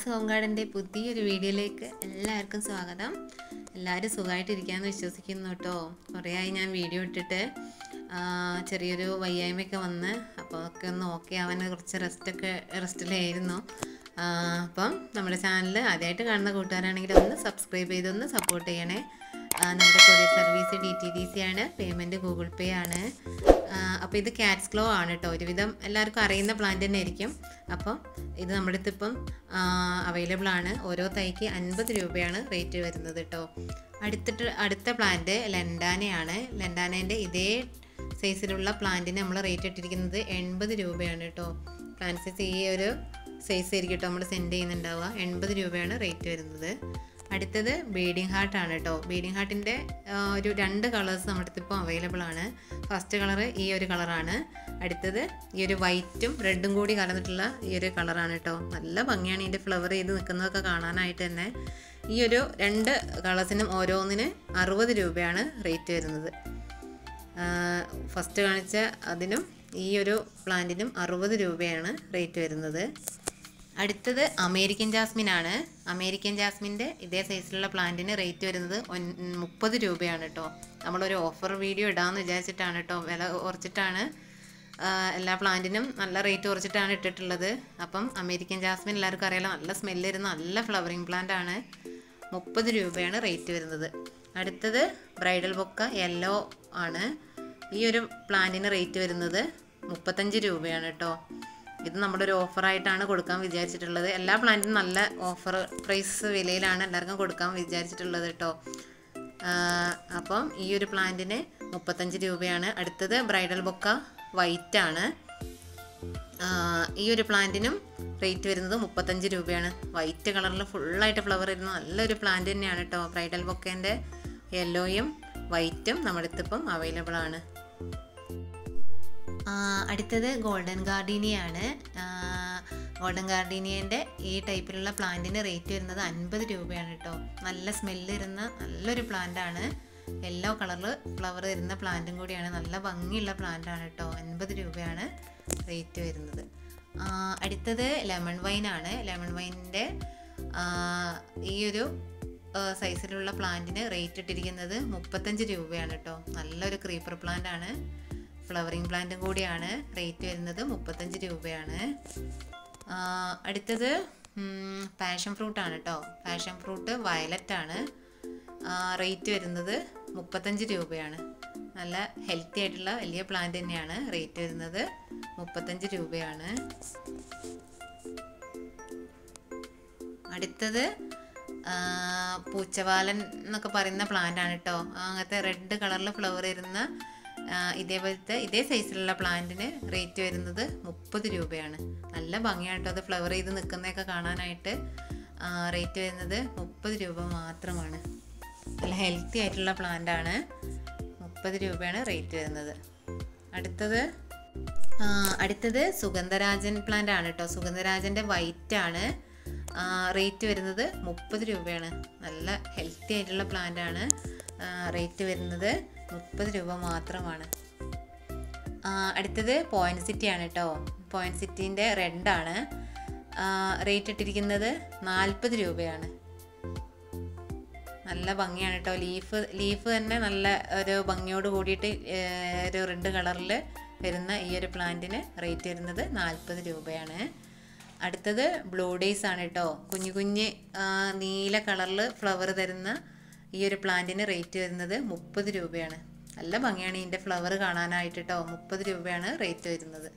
home ഗാർഡൻ്റെ പുതിയൊരു വീഡിയോയിലേക്ക് എല്ലാവർക്കും സ്വാഗതം എല്ലാവരും സുഖമായിട്ടിരിക്കാമെന്ന് വിശ്വസിക്കുന്നു കേട്ടോ കുറേ ആയി ഞാൻ വീഡിയോ ഇട്ടിട്ട് ആ, ചെറിയൊരു വയ്യായ്മയൊക്കെ വന്ന് അപ്പോൾ ഒക്കെ ഒന്ന് ഓക്കെ ആവാൻ കുറച്ച് റെസ്റ്റൊക്കെ റെസ്റ്റിലായിരുന്നു ആ, അപ്പം നമ്മുടെ ചാനൽ ആദ്യമായിട്ട് കാണുന്ന കൂട്ടുകാരാണെങ്കിൽ ഒന്ന് സബ്സ്ക്രൈബ് ചെയ്തൊന്ന് സപ്പോർട്ട് ചെയ്യണേ ആ, നമ്മുടെ courier service D T D C ആണ് പേയ്മെൻറ്റ് ഗൂഗിൾ പേ ആണ് അപ്പോൾ ഇത് കാറ്റ്സ് ഗ്ലോ ആണ് കേട്ടോ ഒരുവിധം എല്ലാവർക്കും അറിയുന്ന പ്ലാന്റ് തന്നെ ആയിരിക്കും അപ്പോൾ ഇത് നമ്മുടെ അടുത്ത് ഇപ്പം അവൈലബിൾ ആണ് ഓരോ തൈക്ക് അൻപത് രൂപയാണ് റേറ്റ് വരുന്നത് കേട്ടോ അടുത്തിട്ട് അടുത്ത പ്ലാന്റ് ലെൻഡാനയാണ് ലെൻഡാനേൻ്റെ ഇതേ സൈസിലുള്ള പ്ലാന്റിന് നമ്മൾ റേറ്റ് ഇട്ടിരിക്കുന്നത് എൺപത് രൂപയാണ് കേട്ടോ പ്ലാന്റ് സൈസ് ഈ ഒരു സൈസ് ആയിരിക്കും കേട്ടോ നമ്മൾ സെൻഡ് ചെയ്യുന്നുണ്ടാവുക എൺപത് രൂപയാണ് റേറ്റ് വരുന്നത് അടുത്തത് ബീഡിങ് ഹാർട്ടാണ് കേട്ടോ ബീഡിങ് ഹാർട്ടിൻ്റെ ഒരു രണ്ട് കളേഴ്സ് നമ്മുടെ അടുത്ത് ഇപ്പോൾ അവൈലബിൾ ആണ് ഫസ്റ്റ് കളറ് ഈ ഒരു കളറാണ് അടുത്തത് ഈ ഒരു വൈറ്റും റെഡും കൂടി കലർന്നിട്ടുള്ള ഈ ഒരു കളറാണ് കേട്ടോ നല്ല ഭംഗിയാണ് ഇതിൻ്റെ ഫ്ലവർ ചെയ്ത് നിൽക്കുന്നതൊക്കെ കാണാനായിട്ട് തന്നെ ഈ ഒരു രണ്ട് കളേഴ്സിനും ഓരോന്നിന് അറുപത് രൂപയാണ് റേറ്റ് വരുന്നത് ഫസ്റ്റ് കാണിച്ച അതിനും ഈ ഒരു പ്ലാന്റിനും അറുപത് രൂപയാണ് റേറ്റ് വരുന്നത് അടുത്തത് അമേരിക്കൻ ജാസ്മിൻ ആണ് അമേരിക്കൻ ജാസ്മിൻ്റെ ഇതേ സൈസിലുള്ള പ്ലാന്റിന് റേറ്റ് വരുന്നത് ഒൻ- മുപ്പത് രൂപയാണ് കേട്ടോ നമ്മളൊരു ഓഫർ വീഡിയോ ഇടാമെന്ന് വിചാരിച്ചിട്ടാണ് കേട്ടോ വില കുറച്ചിട്ടാണ് ആ, എല്ലാ പ്ലാന്റിനും നല്ല റേറ്റ് കുറച്ചിട്ടാണ് ഇട്ടിട്ടുള്ളത് അപ്പം അമേരിക്കൻ ജാസ്മിൻ എല്ലാവർക്കും അറിയാലോ നല്ല സ്മെല്ല് വരുന്ന നല്ല ഫ്ലവറിങ് പ്ലാന്റ് ആണ് മുപ്പത് രൂപയാണ് റേറ്റ് വരുന്നത് അടുത്തത് ബ്രൈഡൽ ബൊക്ക യെല്ലോ ആണ് ഈ ഒരു പ്ലാന്റിന് റേറ്റ് വരുന്നത് മുപ്പത്തഞ്ച് രൂപയാണ് കേട്ടോ ഇത് നമ്മുടെ ഒരു ഓഫറായിട്ടാണ് കൊടുക്കാൻ വിചാരിച്ചിട്ടുള്ളത് എല്ലാ പ്ലാന്റിനും നല്ല ഓഫർ പ്രൈസ് വിലയിലാണ് എല്ലാവർക്കും കൊടുക്കാൻ വിചാരിച്ചിട്ടുള്ളത് കേട്ടോ ആ, അപ്പം ഈ ഒരു പ്ലാന്റിന് മുപ്പത്തഞ്ച് രൂപയാണ് അടുത്തത് ബ്രൈഡൽ ബൊക്ക വൈറ്റ് ആണ് ആ, ഈ ഒരു പ്ലാന്റിനും റേറ്റ് വരുന്നത് മുപ്പത്തഞ്ച് രൂപയാണ് വൈറ്റ് കളറിൽ ഫുള്ളായിട്ട് ഫ്ലവർ വരുന്ന നല്ലൊരു പ്ലാന്റ് തന്നെയാണ് കേട്ടോ ബ്രൈഡൽ ബൊക്കേൻ്റെ യെല്ലോയും വൈറ്റും നമ്മുടെ അടുത്തിപ്പം അവൈലബിൾ ആണ് ആ, അടുത്തത് ഗോൾഡൻ ഗാർഡീനിയാണ് ഗോൾഡൻ ഗാർഡീനിയൻ്റെ ഈ ടൈപ്പിലുള്ള പ്ലാന്റിന് റേറ്റ് വരുന്നത് അൻപത് രൂപയാണ് കേട്ടോ നല്ല സ്മെല്ല് വരുന്ന നല്ലൊരു പ്ലാന്റ് ആണ് യെല്ലോ കളറിൽ ഫ്ലവർ വരുന്ന പ്ലാന്റും കൂടിയാണ് നല്ല ഭംഗിയുള്ള പ്ലാന്റ് ആണ് കേട്ടോ അൻപത് രൂപയാണ് റേറ്റ് വരുന്നത് ആ, അടുത്തത് ലെമൺ വൈൻ ആണ് ലെമൺ വൈനിൻ്റെ ഈ ഒരു ആ, സൈസിലുള്ള പ്ലാന്റിന് റേറ്റ് ഇട്ടിരിക്കുന്നത് മുപ്പത്തഞ്ച് രൂപയാണ് കേട്ടോ നല്ലൊരു ക്രീപ്പർ പ്ലാന്റ് ആണ് ഫ്ലവറിങ് പ്ലാന്റും കൂടിയാണ് റേറ്റ് വരുന്നത് മുപ്പത്തഞ്ച് രൂപയാണ് ആ, അടുത്തത് പാഷൻ ഫ്രൂട്ട് ആണ് കേട്ടോ പാഷൻ ഫ്രൂട്ട് വയലറ്റ് ആണ് റേറ്റ് വരുന്നത് മുപ്പത്തഞ്ച് രൂപയാണ് നല്ല ഹെൽത്തി ആയിട്ടുള്ള വലിയ പ്ലാന്റ് തന്നെയാണ് റേറ്റ് വരുന്നത് മുപ്പത്തഞ്ച് രൂപയാണ് അടുത്തത് ആ, പൂച്ചവാലൻ എന്നൊക്കെ പറയുന്ന പ്ലാന്റ് ആണ് കേട്ടോ അങ്ങനത്തെ റെഡ് കളറിൽ ഫ്ലവർ വരുന്ന ആ, ഇതേപോലത്തെ ഇതേ സൈസിലുള്ള പ്ലാന്റിന് റേറ്റ് വരുന്നത് മുപ്പത് രൂപയാണ് നല്ല ഭംഗിയാണ് കേട്ടോ അത് ഫ്ലവർ ചെയ്ത് നിൽക്കുന്നതൊക്കെ കാണാനായിട്ട് റേറ്റ് വരുന്നത് മുപ്പത് രൂപ മാത്രമാണ് നല്ല ഹെൽത്തി ആയിട്ടുള്ള പ്ലാന്റ് ആണ് മുപ്പത് രൂപയാണ് റേറ്റ് വരുന്നത് അടുത്തത് ആ, അടുത്തത് സുഗന്ധരാജൻ പ്ലാന്റ് ആണ് കേട്ടോ സുഗന്ധരാജൻ്റെ വൈറ്റ് ആണ് റേറ്റ് വരുന്നത് മുപ്പത് രൂപയാണ് നല്ല ഹെൽത്തി ആയിട്ടുള്ള പ്ലാന്റ് ആണ് റേറ്റ് വരുന്നത് മുപ്പത് രൂപ മാത്രമാണ് ആ, അടുത്തത് പോയിന്റ് സിറ്റി ആണ് കേട്ടോ പോയിന്റ് സിറ്റീൻ്റെ റെഡാണ് റേറ്റ് ഇട്ടിരിക്കുന്നത് നാൽപ്പത് രൂപയാണ് നല്ല ഭംഗിയാണ് കേട്ടോ ലീഫ് ലീഫ് തന്നെ നല്ല ഒരു ഭംഗിയോട് കൂടിയിട്ട് ഏർ, ഒരു റെഡ് കളറിൽ വരുന്ന ഈ ഒരു പ്ലാന്റിന് റേറ്റ് വരുന്നത് നാൽപ്പത് രൂപയാണ് അടുത്തത് ബ്ലൂ ഡേയ്സ് ആണ് കേട്ടോ കുഞ്ഞു കുഞ്ഞ് ആ, നീല കളറിൽ ഫ്ലവർ തരുന്ന ഈ ഒരു പ്ലാന്റിന് റേറ്റ് വരുന്നത് മുപ്പത് രൂപയാണ് നല്ല ഭംഗിയാണ് ഇതിൻ്റെ ഫ്ലവർ കാണാനായിട്ട് കേട്ടോ മുപ്പത് രൂപയാണ് റേറ്റ് വരുന്നത്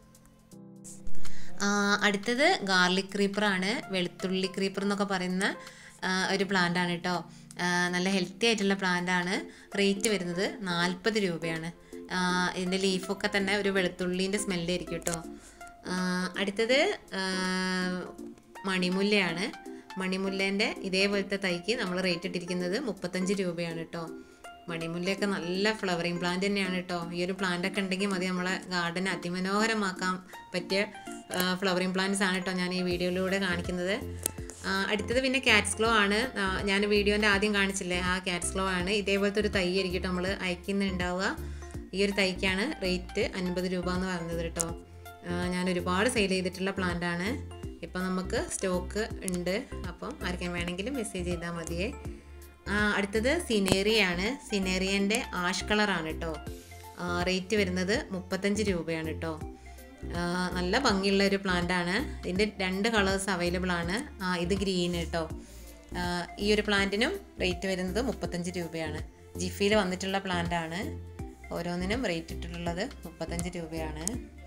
ആ, അടുത്തത് ഗാർലിക് ക്രീപ്പറാണ് വെളുത്തുള്ളി ക്രീപ്പർ എന്നൊക്കെ പറയുന്ന ആ, ഒരു പ്ലാന്റ് ആണ് കേട്ടോ ആ, നല്ല ഹെൽത്തി ആയിട്ടുള്ള പ്ലാന്റ് ആണ് റേറ്റ് വരുന്നത് നാൽപ്പത് രൂപയാണ് ആ, ഇതിൻ്റെ ലീഫൊക്കെ തന്നെ ഒരു വെളുത്തുള്ളീൻ്റെ സ്മെല്ലായിരിക്കും കേട്ടോ ആ, അടുത്തത് ആ, മണിമുല്ലയാണ് മണിമുല്ലേൻ്റെ ഇതേപോലത്തെ തൈക്ക് നമ്മൾ റേറ്റ് ഇട്ടിരിക്കുന്നത് മുപ്പത്തഞ്ച് രൂപയാണ് കേട്ടോ മണിമുല്ലയൊക്കെ നല്ല ഫ്ലവറിങ് പ്ലാന്റ് തന്നെയാണ് കേട്ടോ ഈ ഒരു പ്ലാന്റ് ഒക്കെ ഉണ്ടെങ്കിൽ മതി നമ്മളെ ഗാർഡൻ അതിമനോഹരമാക്കാൻ പറ്റിയ ഫ്ലവറിങ് പ്ലാന്റ്സ് ആണ് കേട്ടോ ഞാൻ ഈ വീഡിയോയിലൂടെ കാണിക്കുന്നത് ആ, അടുത്തത് പിന്നെ കാറ്റ്സ് ഗ്ലോ ആണ് ആ, ഞാൻ വീഡിയോൻ്റെ ആദ്യം കാണിച്ചില്ലേ ആ കാറ്റ്സ് ഗ്ലോ ആണ് ഇതേപോലത്തെ ഒരു തൈ ആയിരിക്കും കേട്ടോ നമ്മൾ അയക്കുന്നുണ്ടാവുക ഈ ഒരു തൈക്കാണ് റേറ്റ് അൻപത് രൂപ എന്ന് പറഞ്ഞത് കേട്ടോ ആ, ഞാൻ ഒരുപാട് സെയിൽ ചെയ്തിട്ടുള്ള പ്ലാന്റ് ആണ് ഇപ്പം നമുക്ക് സ്റ്റോക്ക് ഉണ്ട് അപ്പം ആർക്കും വേണമെങ്കിലും മെസ്സേജ് ചെയ്താൽ മതിയേ ആ, അടുത്തത് സിനേറിയാണ് സിനേറിയൻ്റെ ആഷ് കളറാണ് കേട്ടോ റേറ്റ് വരുന്നത് മുപ്പത്തഞ്ച് രൂപയാണ് കേട്ടോ ആ, നല്ല ഭംഗിയുള്ള ഒരു പ്ലാന്റ് ആണ് ഇതിൻ്റെ രണ്ട് കളേഴ്സ് അവൈലബിൾ ആണ് ആ, ഇത് ഗ്രീൻ കേട്ടോ ആ, ഈ ഒരു പ്ലാന്റിനും റേറ്റ് വരുന്നത് മുപ്പത്തഞ്ച് രൂപയാണ് ജിഫിയിൽ വന്നിട്ടുള്ള പ്ലാന്റ് ആണ് ഓരോന്നിനും റേറ്റ് ഇട്ടിട്ടുള്ളത് മുപ്പത്തഞ്ച് രൂപയാണ്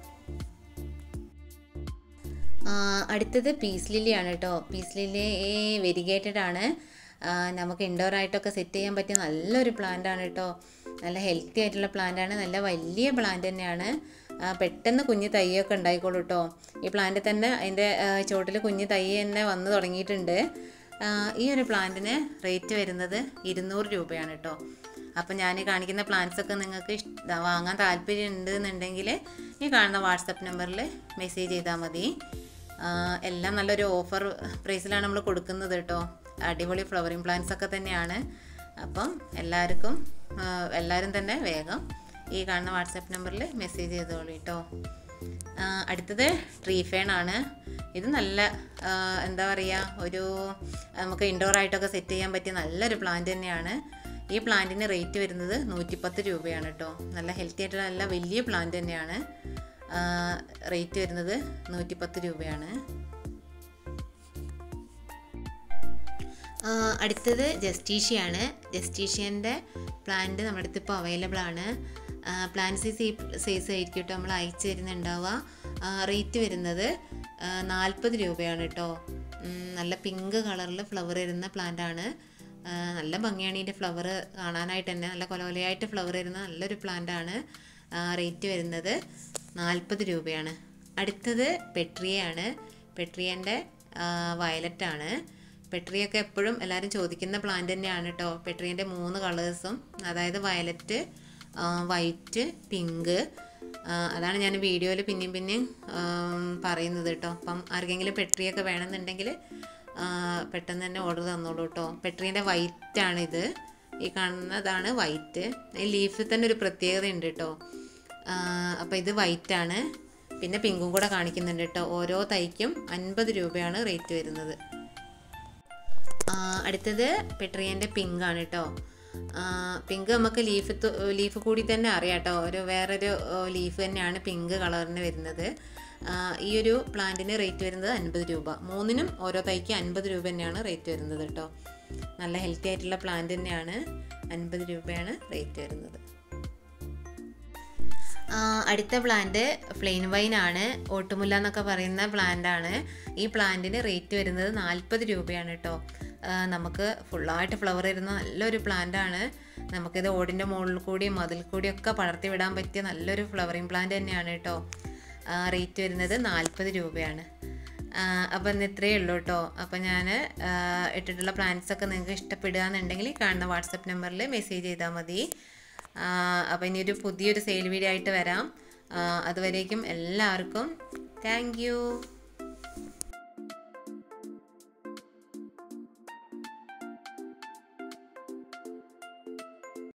ആ, അടുത്തത് പീസ് ലില്ലിയാണ് കേട്ടോ പീസ് ലില്ലി വെരിഗേറ്റഡ് ആണ് ആ, നമുക്ക് ഇൻഡോർ ആയിട്ടൊക്കെ സെറ്റ് ചെയ്യാൻ പറ്റിയ നല്ലൊരു പ്ലാന്റ് ആണ് കേട്ടോ നല്ല ഹെൽത്തി ആയിട്ടുള്ള പ്ലാന്റ് ആണ് നല്ല വലിയ പ്ലാന്റ് തന്നെയാണ് ആ, പെട്ടെന്ന് കുഞ്ഞ് തൈയൊക്കെ ഉണ്ടായിക്കോളൂ കേട്ടോ ഈ പ്ലാന്റ് തന്നെ അതിൻ്റെ ചോട്ടിൽ കുഞ്ഞ് തൈ തന്നെ വന്ന് തുടങ്ങിയിട്ടുണ്ട് ആ, ഈ ഒരു പ്ലാന്റിന് റേറ്റ് വരുന്നത് ഇരുന്നൂറ് രൂപയാണ് കേട്ടോ അപ്പം ഞാൻ ഈ കാണിക്കുന്ന പ്ലാന്റ്സ് ഒക്കെ നിങ്ങൾക്ക് ഇഷ്ട വാങ്ങാൻ താല്പര്യം ഉണ്ട് എന്നുണ്ടെങ്കിൽ ഈ കാണുന്ന വാട്സപ്പ് നമ്പറിൽ മെസ്സേജ് ചെയ്താൽ മതി ആ, എല്ലാം നല്ലൊരു ഓഫർ പ്രൈസിലാണ് നമ്മൾ കൊടുക്കുന്നത് കേട്ടോ അടിപൊളി ഫ്ലവറിങ് പ്ലാന്റ്സ് ഒക്കെ തന്നെയാണ് അപ്പം എല്ലാവർക്കും ആ, എല്ലാവരും തന്നെ വേഗം ഈ കാണുന്ന വാട്സപ്പ് നമ്പറിൽ മെസ്സേജ് ചെയ്തോളൂ കേട്ടോ ആ, അടുത്തത് ട്രീ ഫേൺ ആണ് ഇത് നല്ല ആ, എന്താ പറയുക ഒരു നമുക്ക് ഇൻഡോർ ആയിട്ടൊക്കെ സെറ്റ് ചെയ്യാൻ പറ്റിയ നല്ലൊരു പ്ലാന്റ് തന്നെയാണ് ഈ പ്ലാന്റിന് റേറ്റ് വരുന്നത് നൂറ്റിപ്പത്ത് രൂപയാണ് കേട്ടോ നല്ല ഹെൽത്തി ആയിട്ടുള്ള നല്ല വലിയ പ്ലാന്റ് തന്നെയാണ് റേറ്റ് വരുന്നത് നൂറ്റിപ്പത്ത് രൂപയാണ് ആ, അടുത്തത് ജസ്റ്റീഷ്യയാണ് ജസ്റ്റീഷ്യൻ്റെ പ്ലാന്റ് നമ്മുടെ അടുത്ത് ഇപ്പോൾ അവൈലബിൾ ആണ് പ്ലാന്റ് സൈസ് സൈസ് ആയിരിക്കും കേട്ടോ നമ്മൾ അയച്ചു തരുന്നുണ്ടാവുക റേറ്റ് വരുന്നത് നാൽപ്പത് രൂപയാണ് കേട്ടോ ഉം, നല്ല പിങ്ക് കളറിൽ ഫ്ലവർ വരുന്ന പ്ലാന്റ് ആണ് ആ, നല്ല ഭംഗിയാണ് ഇതിൻ്റെ ഫ്ലവർ കാണാനായിട്ട് തന്നെ നല്ല കൊലകൊലയായിട്ട് ഫ്ലവർ വരുന്ന നല്ലൊരു പ്ലാന്റ് ആണ് റേറ്റ് വരുന്നത് നാൽപ്പത് രൂപയാണ് അടുത്തത് പെട്രിയയാണ് പെട്രിയൻ്റെ വയലറ്റ് ആണ് പെട്രിയൊക്കെ എപ്പോഴും എല്ലാവരും ചോദിക്കുന്ന പ്ലാന്റ് തന്നെയാണ് കേട്ടോ പെട്രിയൻ്റെ മൂന്ന് കളേഴ്സും അതായത് വയലറ്റ് വൈറ്റ് പിങ്ക് അതാണ് ഞാൻ വീഡിയോയിൽ പിന്നെയും പിന്നെയും ആം, പറയുന്നത് കേട്ടോ അപ്പം ആർക്കെങ്കിലും പെട്രിയൊക്കെ വേണമെന്നുണ്ടെങ്കിൽ ആ, പെട്ടെന്ന് തന്നെ ഓർഡർ തന്നോളൂ കേട്ടോ പെട്രീൻ്റെ വൈറ്റ് ആണ് ഇത് ഈ കാണുന്നതാണ് വൈറ്റ് ഈ ലീഫിൽ തന്നെ ഒരു പ്രത്യേകത ഉണ്ട് കേട്ടോ അപ്പോൾ ഇത് വൈറ്റ് ആണ് പിന്നെ പിങ്കും കൂടെ കാണിക്കുന്നുണ്ട് കേട്ടോ ഓരോ തൈക്കും അൻപത് രൂപയാണ് റേറ്റ് വരുന്നത് ആ, അടുത്തത് പെട്രിയൻ്റെ പിങ്ക് ആണ് കേട്ടോ പിങ്ക് നമുക്ക് ലീഫ് ലീഫ് കൂടി തന്നെ അറിയാം കേട്ടോ ഒരു വേറൊരു ലീഫ് തന്നെയാണ് പിങ്ക് കളറിന് വരുന്നത് ആ, ഈ ഒരു പ്ലാന്റിന് റേറ്റ് വരുന്നത് അൻപത് രൂപ മൂന്നിനും ഓരോ തൈക്ക് അൻപത് രൂപ തന്നെയാണ് റേറ്റ് വരുന്നത് കേട്ടോ നല്ല ഹെൽത്തി ആയിട്ടുള്ള പ്ലാന്റ് തന്നെയാണ് അൻപത് രൂപയാണ് റേറ്റ് വരുന്നത് ആ, അടുത്ത പ്ലാന്റ് ഫ്ലെയിൻ വൈൻ ആണ് ഓട്ടുമുല്ല എന്നൊക്കെ പറയുന്ന പ്ലാന്റ് ആണ് ഈ പ്ലാന്റിന് റേറ്റ് വരുന്നത് നാൽപ്പത് രൂപയാണ് കേട്ടോ ആ, നമുക്ക് ഫുള്ളായിട്ട് ഫ്ലവർ വരുന്ന നല്ലൊരു പ്ലാന്റ് ആണ് നമുക്കിത് ഓടിൻ്റെ മുകളിൽ കൂടിയും മതിൽ കൂടിയൊക്കെ പടർത്തി വിടാൻ പറ്റിയ നല്ലൊരു ഫ്ലവറിങ് പ്ലാന്റ് തന്നെയാണ് കേട്ടോ റേറ്റ് വരുന്നത് നാൽപ്പത് രൂപയാണ് അപ്പോൾ ഇന്ന് ഇത്രയേ ഉള്ളൂ കേട്ടോ അപ്പോൾ ഞാൻ ഇട്ടിട്ടുള്ള പ്ലാന്റ്സ് ഒക്കെ നിങ്ങൾക്ക് ഇഷ്ടപ്പെടുക എന്നുണ്ടെങ്കിൽ ഈ കാണുന്ന വാട്സപ്പ് നമ്പറിൽ മെസ്സേജ് ചെയ്താൽ മതി അപ്പോൾ ഇനി ഒരു പുതിയൊരു സെയിൽ വീഡിയോ ആയിട്ട് വരാം ആ, അതുവരേക്കും എല്ലാവർക്കും താങ്ക് യു